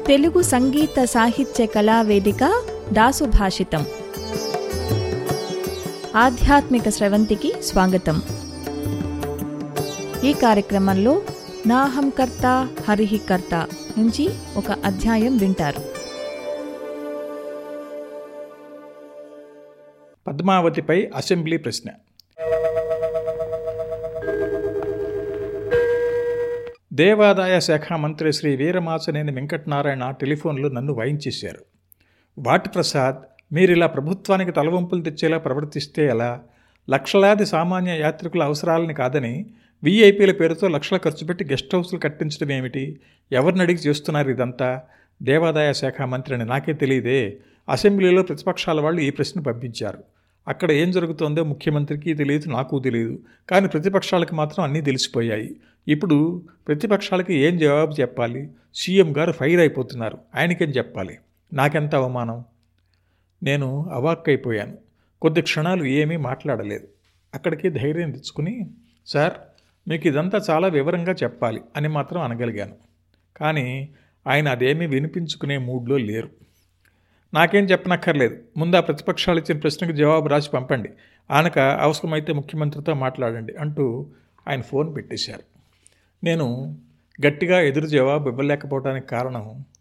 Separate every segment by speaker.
Speaker 1: తెలుగు సంగీత సాహిత్య కళా వేదిక దాసు భాషితం ఆధ్యాత్మిక స్రవంతికి స్వాగతం ఈ కార్యక్రమంలో నాహం కర్త హరిహి కర్త నుంచి ఒక అధ్యాయం వింటారు
Speaker 2: పద్మావతిపై అసెంబ్లీ ప్రశ్న దేవాదాయ శాఖ మంత్రి శ్రీ వీరమాసనేని వెంకటనారాయణ టెలిఫోన్లో నన్ను వాయించేశారు వాటి ప్రసాద్ మీరిలా ప్రభుత్వానికి తలవంపులు తెచ్చేలా ప్రవర్తిస్తే ఎలా లక్షలాది సామాన్య యాత్రికుల అవసరాలని కాదని వీఐపీల పేరుతో లక్షల ఖర్చు పెట్టి గెస్ట్ హౌస్లు కట్టించడం ఏమిటి ఎవరిని అడిగి చేస్తున్నారు ఇదంతా దేవాదాయ శాఖ మంత్రిని నాకే తెలియదే అసెంబ్లీలో ప్రతిపక్షాల వాళ్ళు ఈ ప్రశ్న పంపించారు అక్కడ ఏం జరుగుతోందో ముఖ్యమంత్రికి తెలియదు నాకు తెలియదు కానీ ప్రతిపక్షాలకు మాత్రం అన్నీ తెలిసిపోయాయి ఇప్పుడు ప్రతిపక్షాలకి ఏం జవాబు చెప్పాలి సీఎం గారు ఫైర్ అయిపోతున్నారు ఆయనకేం చెప్పాలి నాకెంత అవమానం నేను అవాక్కైపోయాను కొద్ది క్షణాలు ఏమీ మాట్లాడలేదు అక్కడికి ధైర్యం తెచ్చుకుని సార్ మీకు ఇదంతా చాలా వివరంగా చెప్పాలి అని మాత్రం అనగలిగాను కానీ ఆయన అదేమీ వినిపించుకునే మూడ్లో లేరు నాకేం చెప్పనక్కర్లేదు ముందు ఆ ప్రతిపక్షాలు ఇచ్చిన ప్రశ్నకు జవాబు రాసి పంపండి ఆనక అవసరమైతే ముఖ్యమంత్రితో మాట్లాడండి అంటూ ఆయన ఫోన్ పెట్టేశారు నేను గట్టిగా ఎదురు జవాబు ఇవ్వలేకపోవడానికి కారణం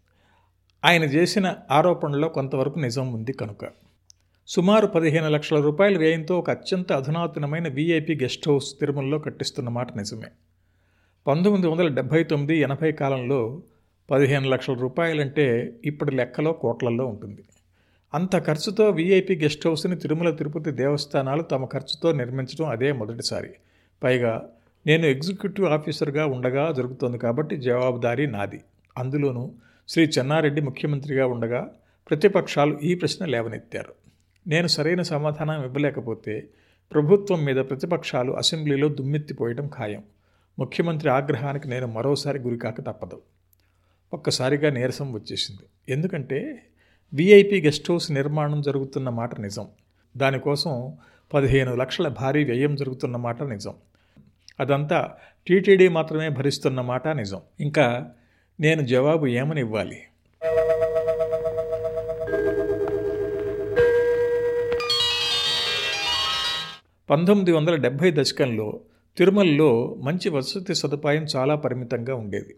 Speaker 2: ఆయన చేసిన ఆరోపణలో కొంతవరకు నిజం ఉంది కనుక సుమారు పదిహేను లక్షల రూపాయల వ్యయంతో ఒక అత్యంత అధునాతనమైన వీఐపీ గెస్ట్ హౌస్ తిరుమలలో కట్టిస్తున్న మాట నిజమే పంతొమ్మిది వందల డెబ్భై తొమ్మిది ఎనభై కాలంలో పదిహేను లక్షల రూపాయలంటే ఇప్పటి లెక్కలో కోట్లలో ఉంటుంది అంత ఖర్చుతో వీఐపీ గెస్ట్ హౌస్ని తిరుమల తిరుపతి దేవస్థానాలు తమ ఖర్చుతో నిర్మించడం అదే మొదటిసారి పైగా నేను ఎగ్జిక్యూటివ్ ఆఫీసర్గా ఉండగా జరుగుతోంది కాబట్టి జవాబుదారీ నాది అందులోనూ శ్రీ చెన్నారెడ్డి ముఖ్యమంత్రిగా ఉండగా ప్రతిపక్షాలు ఈ ప్రశ్న లేవనెత్తారు నేను సరైన సమాధానం ఇవ్వలేకపోతే ప్రభుత్వం మీద ప్రతిపక్షాలు అసెంబ్లీలో దుమ్మెత్తిపోయడం ఖాయం ముఖ్యమంత్రి ఆగ్రహానికి నేను మరోసారి గురికాక తప్పదు ఒక్కసారిగా నీరసం వచ్చేసింది ఎందుకంటే వీఐపీ గెస్ట్ హౌస్ నిర్మాణం జరుగుతున్న మాట నిజం దానికోసం పదిహేను లక్షల భారీ వ్యయం జరుగుతున్న మాట నిజం అదంతా టీటీడీ మాత్రమే భరిస్తున్న మాట నిజం ఇంకా నేను జవాబు ఏమని ఇవ్వాలి పంతొమ్మిది వందల డెబ్భై దశకంలో తిరుమలలో మంచి వసతి సదుపాయం చాలా పరిమితంగా ఉండేది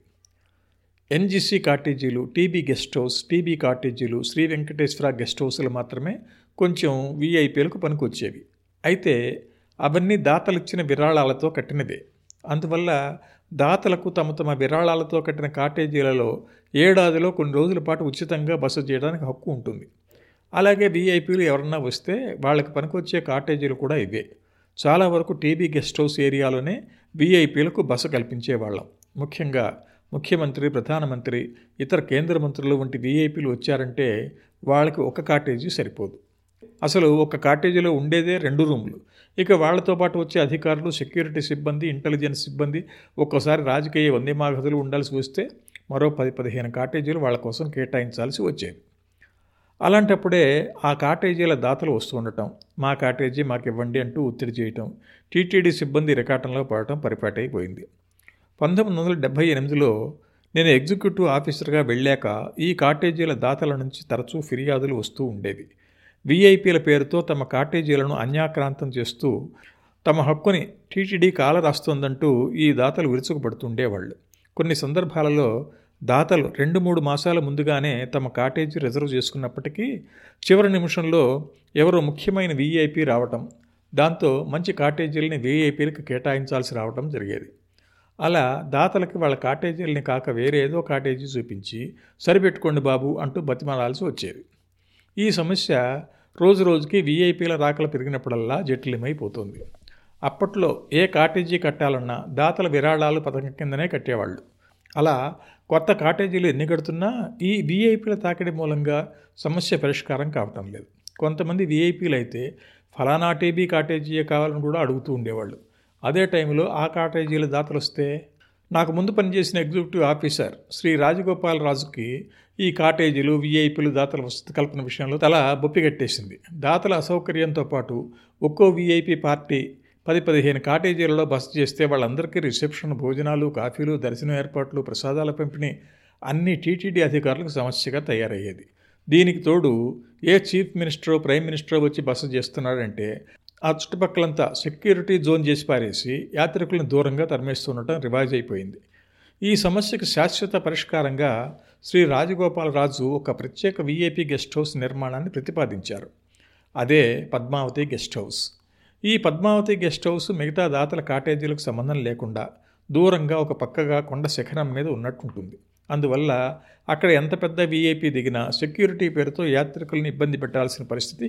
Speaker 2: ఎన్జీసీ కాటేజీలు టీబీ గెస్ట్ హౌస్ టీబీ కాటేజీలు శ్రీ వెంకటేశ్వర గెస్ట్ హౌస్లు మాత్రమే కొంచెం వీఐపీలకు పనికొచ్చేవి అయితే అవన్నీ దాతలిచ్చిన విరాళాలతో కట్టినదే అందువల్ల దాతలకు తమ తమ విరాళాలతో కట్టిన కాటేజీలలో ఏడాదిలో కొన్ని రోజుల పాటు ఉచితంగా బస చేయడానికి హక్కు ఉంటుంది అలాగే వీఐపీలు ఎవరన్నా వస్తే వాళ్ళకి పనికొచ్చే కాటేజీలు కూడా ఇవే చాలా వరకు టీబీ గెస్ట్ హౌస్ ఏరియాలోనే వీఐపీలకు బస కల్పించేవాళ్ళం ముఖ్యంగా ముఖ్యమంత్రి ప్రధానమంత్రి ఇతర కేంద్ర మంత్రులు వంటి వీఐపీలు వచ్చారంటే వాళ్ళకి ఒక కాటేజీ సరిపోదు అసలు ఒక కాటేజీలో ఉండేదే రెండు రూములు ఇక వాళ్లతో పాటు వచ్చే అధికారులు సెక్యూరిటీ సిబ్బంది ఇంటెలిజెన్స్ సిబ్బంది ఒక్కోసారి రాజకీయ వందేమాగతులు ఉండాల్సి వస్తే మరో పది పదిహేను కాటేజీలు వాళ్ళ కోసం కేటాయించాల్సి వచ్చేది అలాంటప్పుడే ఆ కాటేజీల దాతలు వస్తూ ఉండటం మా కాటేజీ మాకు ఇవ్వండి అంటూ ఒత్తిడి చేయటం టీటీడీ సిబ్బంది రికాటంలో పడటం పరిపాటైపోయింది పంతొమ్మిది వందల డెబ్భై ఎనిమిదిలో నేను ఎగ్జిక్యూటివ్ ఆఫీసర్గా వెళ్ళాక ఈ కాటేజీల దాతల నుంచి తరచూ ఫిర్యాదులు వస్తూ ఉండేవి వీఐపీల పేరుతో తమ కాటేజీలను అన్యాక్రాంతం చేస్తూ తమ హక్కుని టీటీడీ కాల రాస్తోందంటూ ఈ దాతలు విరుచుకుపడుతుండేవాళ్ళు కొన్ని సందర్భాలలో దాతలు రెండు మూడు మాసాల ముందుగానే తమ కాటేజీ రిజర్వ్ చేసుకున్నప్పటికీ చివరి నిమిషంలో ఎవరో ముఖ్యమైన వీఐపీ రావటం దాంతో మంచి కాటేజీలని వీఐపీలకు కేటాయించాల్సి రావటం జరిగేది అలా దాతలకి వాళ్ళ కాటేజీలని కాక వేరే ఏదో కాటేజీ చూపించి సరిపెట్టుకోండి బాబు అంటూ బతిమాలాల్సి వచ్చేది ఈ సమస్య రోజు రోజుకి వీఐపీల రాకలు పెరిగినప్పుడల్లా జటిలమైపోతుంది అప్పట్లో ఏ కాటేజీ కట్టాలన్నా దాతల విరాళాలు పథకం కిందనే కట్టేవాళ్ళు అలా కొత్త కాటేజీలు ఎన్ని కడుతున్నా ఈ వీఐపీల తాకిడి మూలంగా సమస్య పరిష్కారం కావటం లేదు కొంతమంది వీఐపీలు అయితే ఫలానా టీబీ కాటేజీయే కావాలని కూడా అడుగుతూ ఉండేవాళ్ళు అదే టైంలో ఆ కాటేజీల దాతలు వస్తే నాకు ముందు పనిచేసిన ఎగ్జిక్యూటివ్ ఆఫీసర్ శ్రీ రాజగోపాల్ రాజుకి ఈ కాటేజీలు వీఐపీలు దాతల వసతి కల్పన విషయంలో తల బొప్పిగట్టేసింది దాతల అసౌకర్యంతో పాటు ఒక్కో వీఐపీ పార్టీ పది పదిహేను కాటేజీలలో బస చేస్తే వాళ్ళందరికీ రిసెప్షన్ భోజనాలు కాఫీలు దర్శనం ఏర్పాట్లు ప్రసాదాల పంపిణీ అన్ని టీటీడీ అధికారులకు సమస్యగా తయారయ్యేది దీనికి తోడు ఏ చీఫ్ మినిస్టరో ప్రైమ్ మినిస్టరో వచ్చి బస చేస్తున్నాడంటే ఆ చుట్టుపక్కలంతా సెక్యూరిటీ జోన్ చేసి పారేసి యాత్రికులను దూరంగా తరిమేస్తుండటం రివాజ్ అయిపోయింది ఈ సమస్యకు శాశ్వత పరిష్కారంగా శ్రీ రాజగోపాలరాజు ఒక ప్రత్యేక వీఐపీ గెస్ట్ హౌస్ నిర్మాణాన్ని ప్రతిపాదించారు అదే పద్మావతి గెస్ట్ హౌస్ ఈ పద్మావతి గెస్ట్ హౌస్ మిగతా దాతల కాటేజీలకు సంబంధం లేకుండా దూరంగా ఒక పక్కగా కొండ శిఖరం మీద ఉన్నట్టుంటుంది అందువల్ల అక్కడ ఎంత పెద్ద వీఐపీ దిగినా సెక్యూరిటీ పేరుతో యాత్రికులను ఇబ్బంది పెట్టాల్సిన పరిస్థితి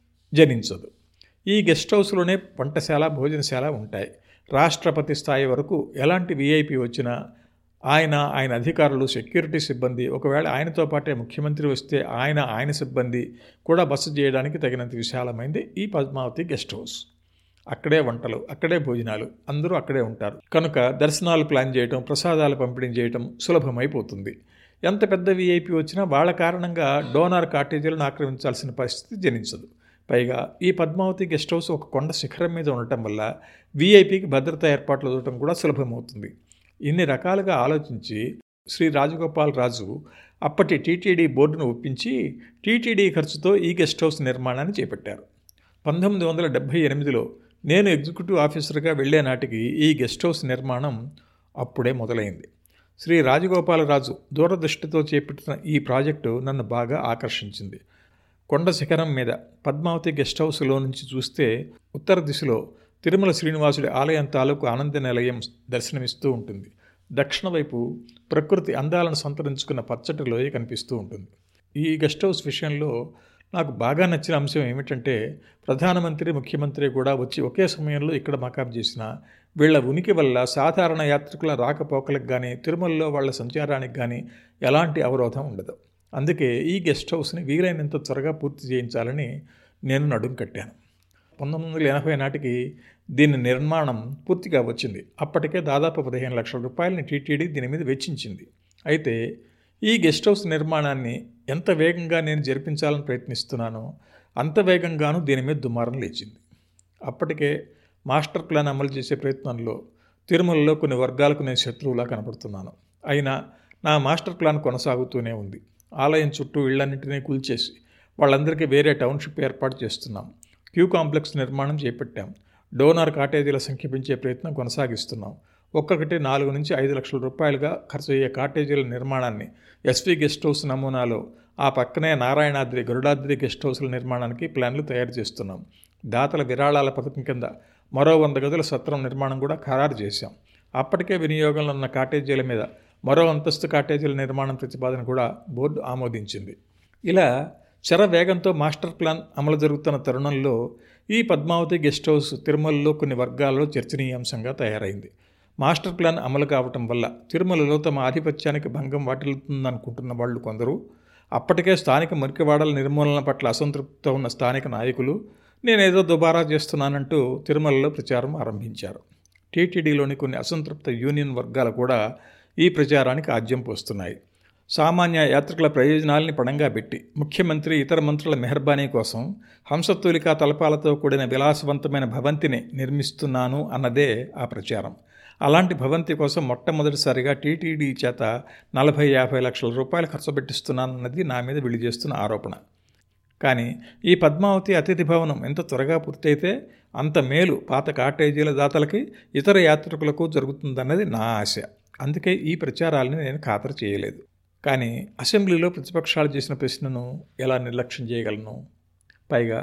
Speaker 2: జనించదు ఈ గెస్ట్ హౌస్లోనే వంటశాల భోజనశాల ఉంటాయి రాష్ట్రపతి స్థాయి వరకు ఎలాంటి వీఐపీ వచ్చినా ఆయన ఆయన అధికారులు సెక్యూరిటీ సిబ్బంది ఒకవేళ ఆయనతో పాటే ముఖ్యమంత్రి వస్తే ఆయన ఆయన సిబ్బంది కూడా బస చేయడానికి తగినంత విశాలమైంది ఈ పద్మావతి గెస్ట్ హౌస్ అక్కడే వంటలు అక్కడే భోజనాలు అందరూ అక్కడే ఉంటారు కనుక దర్శనాలు ప్లాన్ చేయటం ప్రసాదాలు పంపిణీ చేయటం సులభమైపోతుంది ఎంత పెద్ద వీఐపీ వచ్చినా వాళ్ళ కారణంగా డోనార్ కాటేజీలను ఆక్రమించాల్సిన పరిస్థితి జనించదు పైగా ఈ పద్మావతి గెస్ట్ హౌస్ ఒక కొండ శిఖరం మీద ఉండటం వల్ల వీఐపీకి భద్రతా ఏర్పాట్లు చూడటం కూడా సులభమవుతుంది ఇన్ని రకాలుగా ఆలోచించి శ్రీ రాజగోపాల్ రాజు అప్పటి టీటీడీ బోర్డును ఒప్పించి టీటీడీ ఖర్చుతో ఈ గెస్ట్ హౌస్ నిర్మాణాన్ని చేపట్టారు పంతొమ్మిది వందల డెబ్భై ఎనిమిదిలో నేను ఎగ్జిక్యూటివ్ ఆఫీసర్గా వెళ్లే నాటికి ఈ గెస్ట్ హౌస్ నిర్మాణం అప్పుడే మొదలైంది శ్రీ రాజగోపాలరాజు దూరదృష్టితో చేపట్టిన ఈ ప్రాజెక్టు నన్ను బాగా ఆకర్షించింది కొండ శిఖరం మీద పద్మావతి గెస్ట్ హౌస్లో నుంచి చూస్తే ఉత్తర దిశలో తిరుమల శ్రీనివాసుడి ఆలయం తాలూకు ఆనంద నిలయం దర్శనమిస్తూ ఉంటుంది దక్షిణ వైపు ప్రకృతి అందాలను సంతరించుకున్న పచ్చటి లోయ కనిపిస్తూ ఉంటుంది ఈ గెస్ట్ హౌస్ విషయంలో నాకు బాగా నచ్చిన అంశం ఏమిటంటే ప్రధానమంత్రి ముఖ్యమంత్రి కూడా వచ్చి ఒకే సమయంలో ఇక్కడ మకాం చేసిన వీళ్ల ఉనికి వల్ల సాధారణ యాత్రికుల రాకపోకలకు కానీ తిరుమలలో వాళ్ళ సంచారానికి కానీ ఎలాంటి అవరోధం ఉండదు అందుకే ఈ గెస్ట్ హౌస్ని వీలైనంత త్వరగా పూర్తి చేయించాలని నేను నడుం కట్టాను పంతొమ్మిది వందల ఎనభై నాటికి దీని నిర్మాణం పూర్తిగా వచ్చింది అప్పటికే దాదాపు పదిహేను లక్షల రూపాయలని టీటీడీ దీని మీద వెచ్చించింది అయితే ఈ గెస్ట్ హౌస్ నిర్మాణాన్ని ఎంత వేగంగా నేను జరిపించాలని ప్రయత్నిస్తున్నానో అంత వేగంగానూ దీని మీద దుమారం లేచింది అప్పటికే మాస్టర్ ప్లాన్ అమలు చేసే ప్రయత్నంలో తిరుమలలో కొన్ని వర్గాలకు నేను శత్రువులా కనపడుతున్నాను అయినా నా మాస్టర్ ప్లాన్ కొనసాగుతూనే ఉంది ఆలయం చుట్టూ ఇళ్లన్నింటినీ కూల్చేసి వాళ్ళందరికీ వేరే టౌన్షిప్ ఏర్పాటు చేస్తున్నాం క్యూ కాంప్లెక్స్ నిర్మాణం చేపట్టాం డోనార్ కాటేజీల సంఖ్య పెంచే ప్రయత్నం కొనసాగిస్తున్నాం ఒక్కొక్కటి నాలుగు నుంచి ఐదు లక్షల రూపాయలుగా ఖర్చు అయ్యే కాటేజీల నిర్మాణాన్ని ఎస్వి గెస్ట్ హౌస్ నమూనాలో ఆ పక్కనే నారాయణాద్రి గరుడాద్రి గెస్ట్ హౌస్ల నిర్మాణానికి ప్లాన్లు తయారు చేస్తున్నాం దాతల విరాళాల పథకం కింద మరో వంద గదుల సత్రం నిర్మాణం కూడా ఖరారు చేశాం అప్పటికే వినియోగంలో ఉన్న కాటేజీల మీద మరో అంతస్తు కాటేజీల నిర్మాణం ప్రతిపాదన కూడా బోర్డు ఆమోదించింది ఇలా శర వేగంతో మాస్టర్ ప్లాన్ అమలు జరుగుతున్న తరుణంలో ఈ పద్మావతి గెస్ట్ హౌస్ తిరుమలలో కొన్ని వర్గాల్లో చర్చనీయాంశంగా తయారైంది మాస్టర్ ప్లాన్ అమలు కావటం వల్ల తిరుమలలో తమ ఆధిపత్యానికి భంగం వాటిల్లుతుందనుకుంటున్న వాళ్ళు కొందరు అప్పటికే స్థానిక మురికివాడల నిర్మూలన పట్ల అసంతృప్తితో ఉన్న స్థానిక నాయకులు నేనేదో దుబారా చేస్తున్నానంటూ తిరుమలలో ప్రచారం ఆరంభించారు టీటీడీలోని కొన్ని అసంతృప్త యూనియన్ వర్గాలు కూడా ఈ ప్రచారానికి ఆద్యం పోస్తున్నాయి సామాన్య యాత్రికుల ప్రయోజనాల్ని పణంగా పెట్టి ముఖ్యమంత్రి ఇతర మంత్రుల మెహర్బానీ కోసం హంసతూలికా తలపాలతో కూడిన విలాసవంతమైన భవంతిని నిర్మిస్తున్నాను అన్నదే ఆ ప్రచారం అలాంటి భవంతి కోసం మొట్టమొదటిసారిగా టీటీడీ చేత నలభై యాభై లక్షల రూపాయలు ఖర్చు పెట్టిస్తున్నానన్నది నా మీద విడి చేస్తున్న ఆరోపణ కానీ ఈ పద్మావతి అతిథి భవనం ఎంత త్వరగా పూర్తయితే అంత మేలు పాత కాటేజీల దాతలకి ఇతర యాత్రికులకు జరుగుతుందన్నది నా ఆశ అందుకే ఈ ప్రచారాలని నేను ఖాతరు చేయలేదు కానీ అసెంబ్లీలో ప్రతిపక్షాలు చేసిన ప్రశ్నను ఎలా నిర్లక్ష్యం చేయగలను పైగా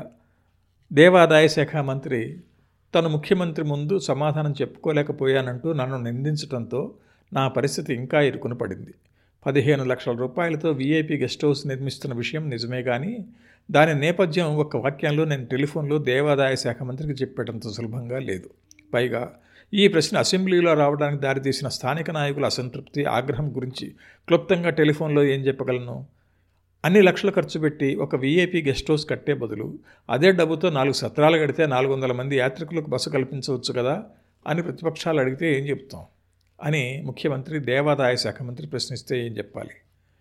Speaker 2: దేవాదాయ శాఖ మంత్రి తను ముఖ్యమంత్రి ముందు సమాధానం చెప్పుకోలేకపోయానంటూ నన్ను నిందించడంతో నా పరిస్థితి ఇంకా ఇరుకున పడింది పదిహేను లక్షల రూపాయలతో వీఐపీ గెస్ట్ హౌస్ నిర్మిస్తున్న విషయం నిజమే కానీ దాని నేపథ్యం ఒక వాక్యంలో నేను టెలిఫోన్లో దేవాదాయ శాఖ మంత్రికి చెప్పేటంత సులభంగా లేదు పైగా ఈ ప్రశ్న అసెంబ్లీలో రావడానికి దారితీసిన స్థానిక నాయకుల అసంతృప్తి ఆగ్రహం గురించి క్లుప్తంగా టెలిఫోన్లో ఏం చెప్పగలను అన్ని లక్షలు ఖర్చు పెట్టి ఒక వీఐపీ గెస్ట్ హౌస్ కట్టే బదులు అదే డబ్బుతో నాలుగు సత్రాలు కడితే నాలుగు వందల మంది యాత్రికులకు బస్సు కల్పించవచ్చు కదా అని ప్రతిపక్షాలు అడిగితే ఏం చెప్తాం అని ముఖ్యమంత్రి దేవాదాయ శాఖ మంత్రి ప్రశ్నిస్తే ఏం చెప్పాలి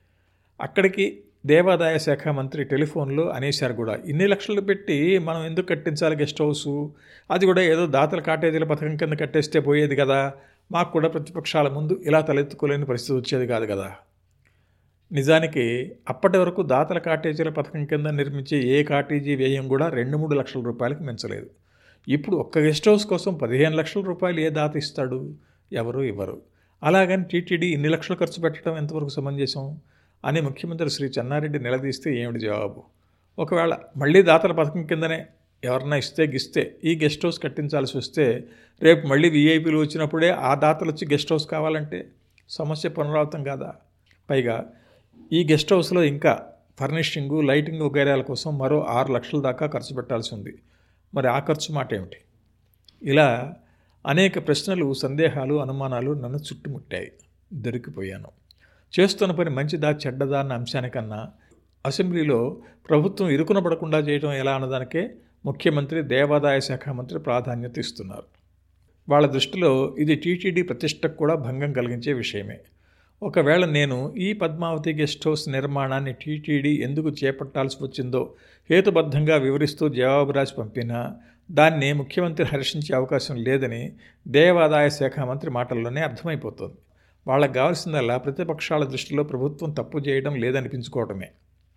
Speaker 2: అక్కడికి దేవాదాయ శాఖ మంత్రి టెలిఫోన్లో అనేశారు కూడా ఇన్ని లక్షలు పెట్టి మనం ఎందుకు కట్టించాలి గెస్ట్ హౌసు అది కూడా ఏదో దాతల కాటేజీల పథకం కింద కట్టేస్తే పోయేది కదా మాకు కూడా ప్రతిపక్షాల ముందు ఇలా తలెత్తుకోలేని పరిస్థితి వచ్చేది కాదు కదా నిజానికి అప్పటి వరకు దాతల కాటేజీల పథకం కింద నిర్మించే ఏ కాటేజీ వ్యయం కూడా రెండు మూడు లక్షల రూపాయలకు మించలేదు ఇప్పుడు ఒక్క గెస్ట్ హౌస్ కోసం పదిహేను లక్షల రూపాయలు ఏ దాత ఇస్తాడు ఎవరు ఇవ్వరు అలాగని టీటీడీ ఇన్ని లక్షలు ఖర్చు పెట్టడం ఎంతవరకు సమంజసం అని ముఖ్యమంత్రి శ్రీ చెన్నారెడ్డి నిలదీస్తే ఏమిటి జవాబు ఒకవేళ మళ్ళీ దాతల పథకం కిందనే ఎవరన్నా ఇస్తే గిస్తే ఈ గెస్ట్ హౌస్ కట్టించాల్సి వస్తే రేపు మళ్ళీ వీఐపీలు వచ్చినప్పుడే ఆ దాతలు వచ్చి గెస్ట్ హౌస్ కావాలంటే సమస్య పునరావృతం కాదా పైగా ఈ గెస్ట్ హౌస్లో ఇంకా ఫర్నిషింగు లైటింగ్ వగైరాల కోసం మరో ఆరు లక్షల దాకా ఖర్చు పెట్టాల్సి ఉంది మరి ఆ ఖర్చు మాట ఏమిటి ఇలా అనేక ప్రశ్నలు సందేహాలు అనుమానాలు నన్ను చుట్టుముట్టాయి దొరికిపోయాను చేస్తున్న పని మంచిదా చెడ్డదా అన్న అంశానికన్నా అసెంబ్లీలో ప్రభుత్వం ఇరుకున పడకుండా చేయడం ఎలా అన్నదానికే ముఖ్యమంత్రి దేవాదాయ శాఖ మంత్రి ప్రాధాన్యత ఇస్తున్నారు వాళ్ళ దృష్టిలో ఇది టీటీడీ ప్రతిష్టకు కూడా భంగం కలిగించే విషయమే ఒకవేళ నేను ఈ పద్మావతి గెస్ట్ హౌస్ నిర్మాణాన్ని టీటీడీ ఎందుకు చేపట్టాల్సి వచ్చిందో హేతుబద్ధంగా వివరిస్తూ జవాబు రాసి పంపినా దాన్ని ముఖ్యమంత్రి హర్షించే అవకాశం లేదని దేవాదాయ శాఖ మంత్రి మాటల్లోనే అర్థమైపోతుంది వాళ్ళకి కావాల్సిందల్లా ప్రతిపక్షాల దృష్టిలో ప్రభుత్వం తప్పు చేయడం లేదనిపించుకోవటమే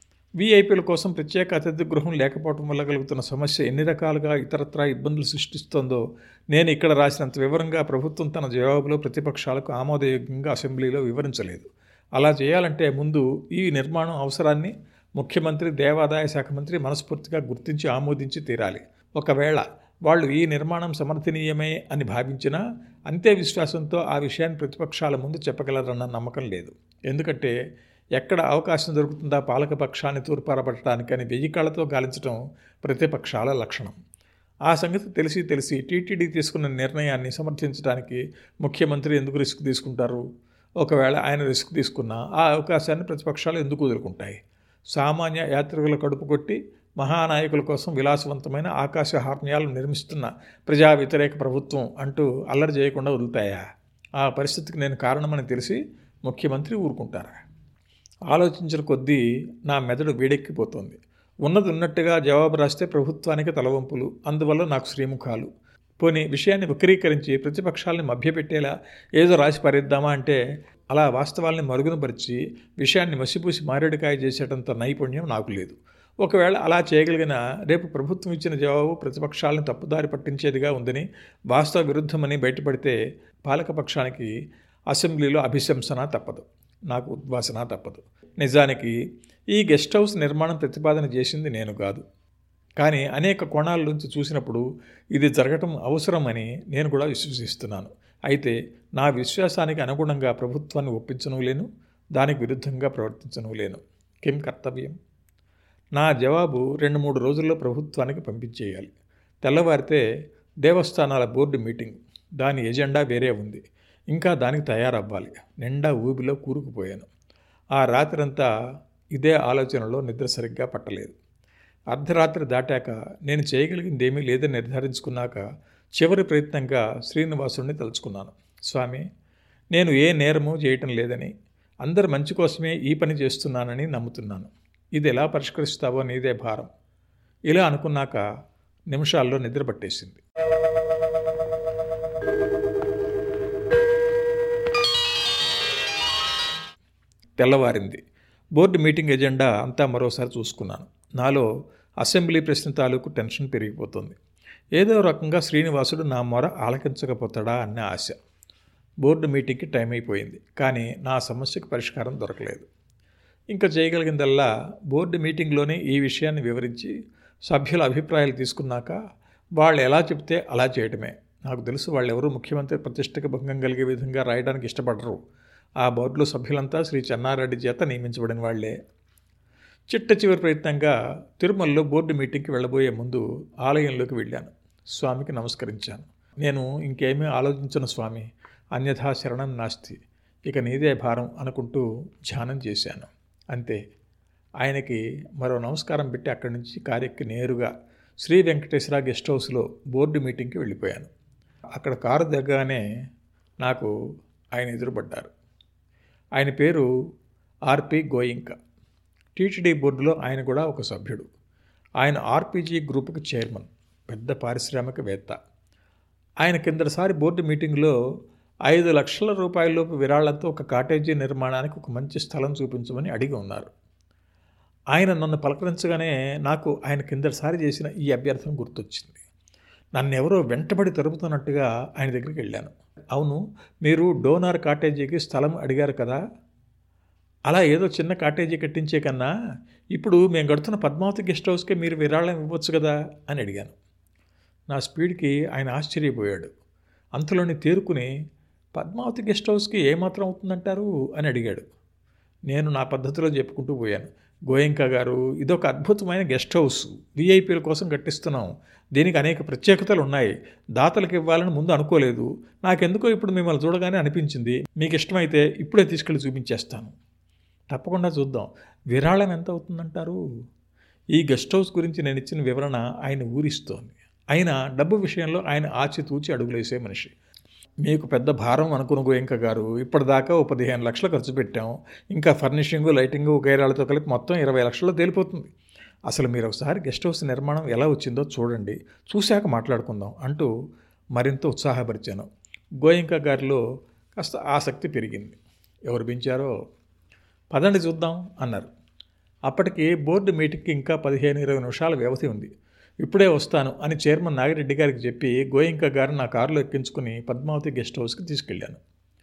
Speaker 2: వీఐపీల కోసం ప్రత్యేక అతిథి గృహం లేకపోవడం వల్ల కలుగుతున్న సమస్య ఎన్ని రకాలుగా ఇతరత్రా ఇబ్బందులు సృష్టిస్తోందో నేను ఇక్కడ రాసినంత వివరంగా ప్రభుత్వం తన జవాబులో ప్రతిపక్షాలకు ఆమోదయోగ్యంగా అసెంబ్లీలో వివరించలేదు అలా చేయాలంటే ముందు ఈ నిర్మాణం అవసరాన్ని ముఖ్యమంత్రి దేవాదాయ శాఖ మంత్రి మనస్ఫూర్తిగా గుర్తించి ఆమోదించి తీరాలి ఒకవేళ వాళ్ళు ఈ నిర్మాణం సమర్థనీయమే అని భావించినా అంతే విశ్వాసంతో ఆ విషయాన్ని ప్రతిపక్షాల ముందు చెప్పగలరన్న నమ్మకం లేదు ఎందుకంటే ఎక్కడ అవకాశం దొరుకుతుందా పాలకపక్షాన్ని తూర్పారపట్టడానికని వెయ్యి కాళ్లతో గాలించడం ప్రతిపక్షాల లక్షణం ఆ సంగతి తెలిసి తెలిసి టీటీడీ తీసుకున్న నిర్ణయాన్ని సమర్థించడానికి ముఖ్యమంత్రి ఎందుకు రిస్క్ తీసుకుంటారు ఒకవేళ ఆయన రిస్క్ తీసుకున్నా ఆ అవకాశాన్ని ప్రతిపక్షాలు ఎందుకు వదులుకుంటాయి సామాన్య యాత్రికుల కడుపు కొట్టి మహానాయకుల కోసం విలాసవంతమైన ఆకాశ హార్మ్యాలు నిర్మిస్తున్న ప్రజా వ్యతిరేక ప్రభుత్వం అంటూ అల్లరి చేయకుండా వదులుతాయా ఆ పరిస్థితికి నేను కారణమని తెలిసి ముఖ్యమంత్రి ఊరుకుంటారా ఆలోచించిన కొద్దీ నా మెదడు వేడెక్కిపోతుంది ఉన్నది ఉన్నట్టుగా జవాబు రాస్తే ప్రభుత్వానికి తలవంపులు అందువల్ల నాకు శ్రీముఖాలు పోనీ విషయాన్ని వక్రీకరించి ప్రతిపక్షాలని మభ్యపెట్టేలా ఏదో రాసి పారేద్దామా అంటే అలా వాస్తవాల్ని మరుగునపరిచి విషయాన్ని మసిపూసి మారేడుకాయ చేసేటంత నైపుణ్యం నాకు లేదు ఒకవేళ అలా చేయగలిగిన రేపు ప్రభుత్వం ఇచ్చిన జవాబు ప్రతిపక్షాలను తప్పుదారి పట్టించేదిగా ఉందని వాస్తవ విరుద్ధమని బయటపడితే పాలకపక్షానికి అసెంబ్లీలో అభిశంసన తప్పదు నాకు ఉద్వాసన తప్పదు నిజానికి ఈ గెస్ట్ హౌస్ నిర్మాణం ప్రతిపాదన చేసింది నేను కాదు కానీ అనేక కోణాల నుంచి చూసినప్పుడు ఇది జరగటం అవసరమని నేను కూడా విశ్వసిస్తున్నాను అయితే నా విశ్వాసానికి అనుగుణంగా ప్రభుత్వాన్ని ఒప్పించను లేను దానికి విరుద్ధంగా ప్రవర్తించను లేను కిం కర్తవ్యం నా జవాబు రెండు మూడు రోజుల్లో ప్రభుత్వానికి పంపించేయాలి తెల్లవారితే దేవస్థానాల బోర్డు మీటింగ్ దాని ఎజెండా వేరే ఉంది ఇంకా దానికి తయారవ్వాలి నిండా ఊబిలో కూరుకుపోయాను ఆ రాత్రంతా ఇదే ఆలోచనలో నిద్ర సరిగ్గా పట్టలేదు అర్ధరాత్రి దాటాక నేను చేయగలిగింది ఏమీ లేదని నిర్ధారించుకున్నాక చివరి ప్రయత్నంగా శ్రీనివాసుడిని తలుచుకున్నాను స్వామి నేను ఏ నేరము చేయటం లేదని అందరి మంచి కోసమే ఈ పని చేస్తున్నానని నమ్ముతున్నాను ఇది ఎలా పరిష్కరిస్తావో నీదే భారం ఇలా అనుకున్నాక నిమిషాల్లో నిద్ర పట్టేసింది తెల్లవారింది బోర్డు మీటింగ్ ఎజెండా అంతా మరోసారి చూసుకున్నాను నాలో అసెంబ్లీ ప్రశ్న తాలూకు టెన్షన్ పెరిగిపోతుంది ఏదో రకంగా శ్రీనివాసుడు నా మొర ఆలకించకపోతాడా అన్న ఆశ బోర్డు మీటింగ్కి టైం అయిపోయింది కానీ నా సమస్యకు పరిష్కారం దొరకలేదు ఇంకా చేయగలిగిందల్లా బోర్డు మీటింగ్లోనే ఈ విషయాన్ని వివరించి సభ్యుల అభిప్రాయాలు తీసుకున్నాక వాళ్ళు ఎలా చెప్తే అలా చేయటమే నాకు తెలుసు వాళ్ళెవరూ ముఖ్యమంత్రి ప్రతిష్టకు భంగం కలిగే విధంగా రాయడానికి ఇష్టపడరు ఆ బోర్డులో సభ్యులంతా శ్రీ చెన్నారెడ్డి చేత నియమించబడిన వాళ్లే చిట్ట చివరి ప్రయత్నంగా తిరుమలలో బోర్డు మీటింగ్కి వెళ్ళబోయే ముందు ఆలయంలోకి వెళ్ళాను స్వామికి నమస్కరించాను నేను ఇంకేమీ ఆలోచించను స్వామి అన్యథా శరణం నాస్తి ఇక నీదే భారం అనుకుంటూ ధ్యానం చేశాను అంతే ఆయనకి మరో నమస్కారం పెట్టి అక్కడి నుంచి కారెక్కి నేరుగా శ్రీ వెంకటేశ్వర గెస్ట్ హౌస్లో బోర్డు మీటింగ్కి వెళ్ళిపోయాను అక్కడ కారు దిగగానే నాకు ఆయన ఎదురుపడ్డారు ఆయన పేరు ఆర్పి గోయింక టీటీడీ బోర్డులో ఆయన కూడా ఒక సభ్యుడు ఆయన ఆర్పీజీ గ్రూప్కి చైర్మన్ పెద్ద పారిశ్రామికవేత్త ఆయన కిందసారి బోర్డు మీటింగ్లో ఐదు లక్షల రూపాయలలోపు విరాళ్లతో ఒక కాటేజీ నిర్మాణానికి ఒక మంచి స్థలం చూపించమని అడిగి ఉన్నారు ఆయన నన్ను పలకరించగానే నాకు ఆయన కిందసారి చేసిన ఈ అభ్యర్థన గుర్తొచ్చింది నన్ను ఎవరో వెంటబడి తరుపుతున్నట్టుగా ఆయన దగ్గరికి వెళ్ళాను అవును మీరు డోనార్ కాటేజీకి స్థలం అడిగారు కదా అలా ఏదో చిన్న కాటేజీ కట్టించే కన్నా ఇప్పుడు మేము గడుతున్న పద్మావతి గెస్ట్ హౌస్కే మీరు విరాళం ఇవ్వచ్చు కదా అని అడిగాను నా స్పీడ్కి ఆయన ఆశ్చర్యపోయాడు అంతలోని తేరుకుని పద్మావతి గెస్ట్ హౌస్కి ఏమాత్రం అవుతుందంటారు అని అడిగాడు నేను నా పద్ధతిలో చెప్పుకుంటూ పోయాను గోయంక గారు ఇదొక అద్భుతమైన గెస్ట్ హౌస్ విఐపీల కోసం కట్టిస్తున్నాం దీనికి అనేక ప్రత్యేకతలు ఉన్నాయి దాతలకు ఇవ్వాలని ముందు అనుకోలేదు నాకెందుకో ఇప్పుడు మిమ్మల్ని చూడగానే అనిపించింది మీకు ఇష్టమైతే ఇప్పుడే తీసుకెళ్ళి చూపించేస్తాను తప్పకుండా చూద్దాం విరాళం ఎంత అవుతుందంటారు ఈ గెస్ట్ హౌస్ గురించి నేను ఇచ్చిన వివరణ ఆయన ఊరిస్తోంది అయినా డబ్బు విషయంలో ఆయన ఆచితూచి అడుగులేసే మనిషి మీకు పెద్ద భారం అనుకుని గోయంక గారు ఇప్పటిదాకా ఓ పదిహేను లక్షలు ఖర్చు పెట్టాం ఇంకా ఫర్నిషింగు లైటింగు గైరాలతో కలిపి మొత్తం ఇరవై లక్షల్లో తేలిపోతుంది అసలు మీరు ఒకసారి గెస్ట్ హౌస్ నిర్మాణం ఎలా వచ్చిందో చూడండి చూశాక మాట్లాడుకుందాం అంటూ మరింత ఉత్సాహపరిచాను గోయంక గారిలో కాస్త ఆసక్తి పెరిగింది ఎవరు పెంచారో పదండి చూద్దాం అన్నారు అప్పటికి బోర్డు మీటింగ్కి ఇంకా పదిహేను ఇరవై నిమిషాల వ్యవధి ఉంది ఇప్పుడే వస్తాను అని చైర్మన్ నాగిరెడ్డి గారికి చెప్పి గోయింక గారు నా కారులో ఎక్కించుకుని పద్మావతి గెస్ట్ హౌస్కి తీసుకెళ్ళాను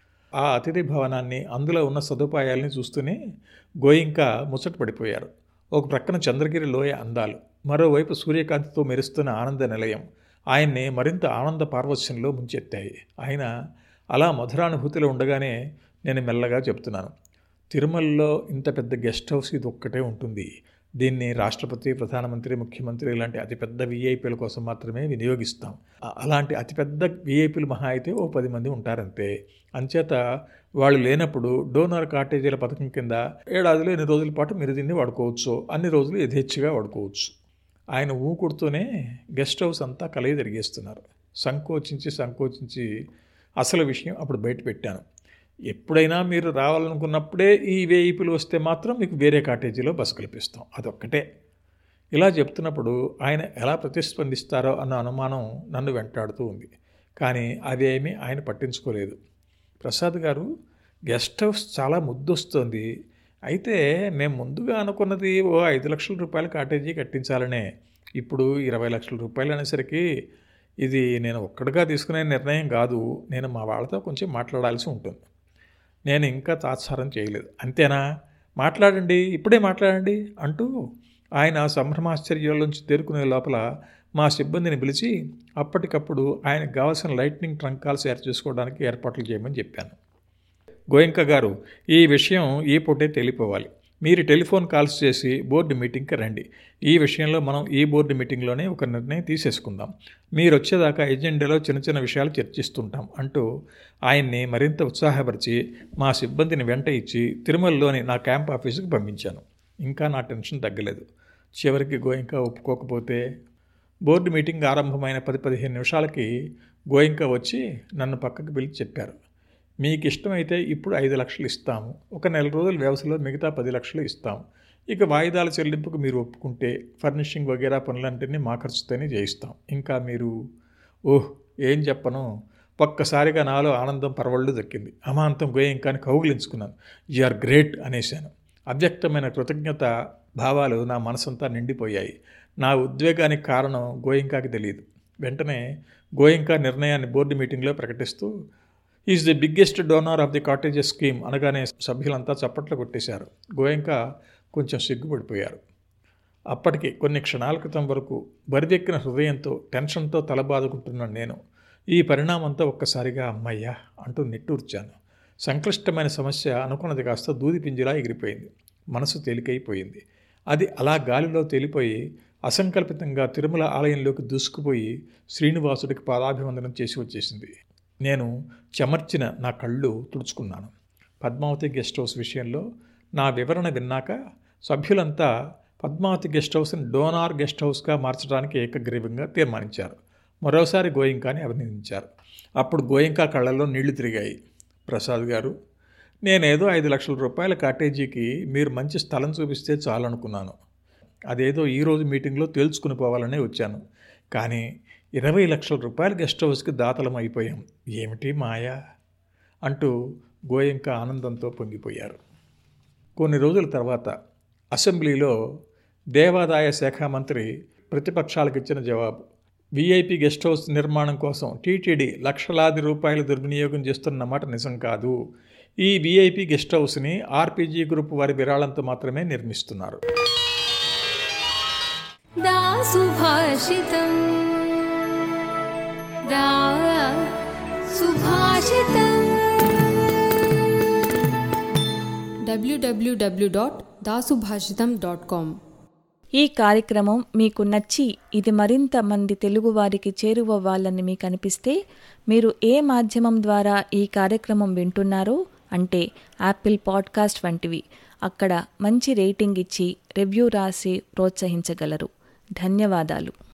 Speaker 2: ఆ అతిథి భవనాన్ని అందులో ఉన్న సదుపాయాల్ని చూస్తూనే గోయింక ముచ్చట పడిపోయారు ఒక ప్రక్కన చంద్రగిరి లోయ అందాలు మరోవైపు సూర్యకాంతితో మెరుస్తున్న ఆనంద నిలయం ఆయన్ని మరింత ఆనంద పార్వశ్యంలో ముంచెత్తాయి ఆయన అలా మధురానుభూతిలో ఉండగానే నేను మెల్లగా చెప్తున్నాను తిరుమలలో ఇంత పెద్ద గెస్ట్ హౌస్ ఇది ఒక్కటే ఉంటుంది దీన్ని రాష్ట్రపతి ప్రధానమంత్రి ముఖ్యమంత్రి ఇలాంటి అతిపెద్ద విఐపీల కోసం మాత్రమే వినియోగిస్తాం అలాంటి అతిపెద్ద విఐపీలు మహా అయితే ఓ పది మంది ఉంటారంతే అంచేత వాళ్ళు లేనప్పుడు డోనర్ కాటేజీల పథకం కింద ఏడాదిలో ఎన్ని రోజుల పాటు మీరు దీన్ని వాడుకోవచ్చు అన్ని రోజులు యథేచ్ఛగా వాడుకోవచ్చు ఆయన ఊకుడుతూనే గెస్ట్ హౌస్ అంతా కలయి తిరిగేస్తున్నారు సంకోచించి సంకోచించి అసలు విషయం అప్పుడు బయట పెట్టాను ఎప్పుడైనా మీరు రావాలనుకున్నప్పుడే ఈ వేయిపులు వస్తే మాత్రం మీకు వేరే కాటేజీలో బస్ కల్పిస్తాం అదొక్కటే ఇలా చెప్తున్నప్పుడు ఆయన ఎలా ప్రతిస్పందిస్తారో అన్న అనుమానం నన్ను వెంటాడుతూ ఉంది కానీ అదేమీ ఆయన పట్టించుకోలేదు ప్రసాద్ గారు గెస్ట్ హౌస్ చాలా ముద్దొస్తుంది అయితే మేము ముందుగా అనుకున్నది ఓ ఐదు లక్షల రూపాయల కాటేజీ కట్టించాలనే ఇప్పుడు ఇరవై లక్షల రూపాయలు అనేసరికి ఇది నేను ఒక్కడిగా తీసుకునే నిర్ణయం కాదు నేను మా వాళ్ళతో కొంచెం మాట్లాడాల్సి ఉంటుంది నేను ఇంకా తాత్సారం చేయలేదు అంతేనా మాట్లాడండి ఇప్పుడే మాట్లాడండి అంటూ ఆయన సంభ్రమాశ్చర్యాల్లోంచి తేరుకునే లోపల మా సిబ్బందిని పిలిచి అప్పటికప్పుడు ఆయనకు కావాల్సిన లైట్నింగ్ ట్రంక్ కాల్స్ ఏర్పాటు చేసుకోవడానికి ఏర్పాట్లు చేయమని చెప్పాను గోయంక గారు ఈ విషయం ఈ పూటే తెలిపోవాలి మీరు టెలిఫోన్ కాల్స్ చేసి బోర్డు మీటింగ్కి రండి ఈ విషయంలో మనం ఈ బోర్డు మీటింగ్లోనే ఒక నిర్ణయం తీసేసుకుందాం మీరు వచ్చేదాకా ఎజెండాలో చిన్న చిన్న విషయాలు చర్చిస్తుంటాం అంటూ ఆయన్ని మరింత ఉత్సాహపరిచి మా సిబ్బందిని వెంట ఇచ్చి తిరుమలలోని నా క్యాంప్ ఆఫీసుకు పంపించాను ఇంకా నా టెన్షన్ తగ్గలేదు చివరికి గోయింక ఒప్పుకోకపోతే బోర్డు మీటింగ్ ఆరంభమైన పది పదిహేను నిమిషాలకి గోయింక వచ్చి నన్ను పక్కకు పిలిచి చెప్పారు మీకు ఇష్టమైతే ఇప్పుడు ఐదు లక్షలు ఇస్తాము ఒక నెల రోజుల వ్యవస్థలో మిగతా పది లక్షలు ఇస్తాం ఇక వాయిదాల చెల్లింపుకు మీరు ఒప్పుకుంటే ఫర్నిషింగ్ వగేరా పనులంటినీ మా ఖర్చుతోనే చేయిస్తాం ఇంకా మీరు ఓహ్ ఏం చెప్పను ఒక్కసారిగా నాలో ఆనందం పరవళ్ళు దక్కింది అమాంతం గోయంకాని కౌగిలించుకున్నాను యు ఆర్ గ్రేట్ అనేశాను అవ్యక్తమైన కృతజ్ఞత భావాలు నా మనసంతా నిండిపోయాయి నా ఉద్వేగానికి కారణం గోయింకాకి తెలియదు వెంటనే గోయింకా నిర్ణయాన్ని బోర్డు మీటింగ్లో ప్రకటిస్తూ is the biggest donor of the cottages scheme అనగానే సభ్యులంతా చప్పట్లు కొట్టేశారు గోయంక కొంచెం సిగ్గుపడిపోయారు అప్పటికి కొన్ని క్షణాల క్రితం వరకు బరిదెక్కిన హృదయంతో టెన్షన్తో తలబాదుకుంటున్న నేను ఈ పరిణామంతో ఒక్కసారిగా అమ్మయ్యా అంటూ నిట్టూర్చాను సంక్లిష్టమైన సమస్య అనుకున్నది కాస్త దూది పింజిలా ఎగిరిపోయింది మనసు తేలికైపోయింది అది అలా గాలిలో తేలిపోయి అసంకల్పితంగా తిరుమల ఆలయంలోకి దూసుకుపోయి శ్రీనివాసుడికి పాదాభివందనం చేసి వచ్చేసింది నేను చెమర్చిన నా కళ్ళు తుడుచుకున్నాను పద్మావతి గెస్ట్ హౌస్ విషయంలో నా వివరణ విన్నాక సభ్యులంతా పద్మావతి గెస్ట్ హౌస్ని డోనార్ గెస్ట్ హౌస్గా మార్చడానికి ఏకగ్రీవంగా తీర్మానించారు మరోసారి గోయింకాని అభినందించారు అప్పుడు గోయింకా కళ్ళల్లో నీళ్లు తిరిగాయి ప్రసాద్ గారు నేనేదో ఐదు లక్షల రూపాయల కాటేజీకి మీరు మంచి స్థలం చూపిస్తే చాలనుకున్నాను అదేదో ఈరోజు మీటింగ్లో తేల్చుకుని పోవాలనే వచ్చాను కానీ ఇరవై లక్షల రూపాయల గెస్ట్ హౌస్కి దాతలం అయిపోయాం ఏమిటి మాయా అంటూ గోయంక ఆనందంతో పొంగిపోయారు కొన్ని రోజుల తర్వాత అసెంబ్లీలో దేవాదాయ శాఖ మంత్రి ప్రతిపక్షాలకు ఇచ్చిన జవాబు వీఐపీ గెస్ట్ హౌస్ నిర్మాణం కోసం టీటీడీ లక్షలాది రూపాయలు దుర్వినియోగం చేస్తున్న మాట నిజం కాదు ఈ వీఐపీ గెస్ట్ హౌస్ని ఆర్పీజీ గ్రూప్ వారి విరాళంతో మాత్రమే నిర్మిస్తున్నారు
Speaker 3: दा सुभाषितम् दा सुभाषितम्
Speaker 4: www.dasubhashitam.com
Speaker 1: ఈ కార్యక్రమం మీకు నచ్చి ఇది మరింత మంది తెలుగువారికి చేరువవ్వాలని మీకు అనిపిస్తే మీరు ఏ మాధ్యమం ద్వారా ఈ కార్యక్రమం వింటున్నారో అంటే యాపిల్ పాడ్కాస్ట్ వంటివి అక్కడ మంచి రేటింగ్ ఇచ్చి రివ్యూ రాసి ప్రోత్సహించగలరు ధన్యవాదాలు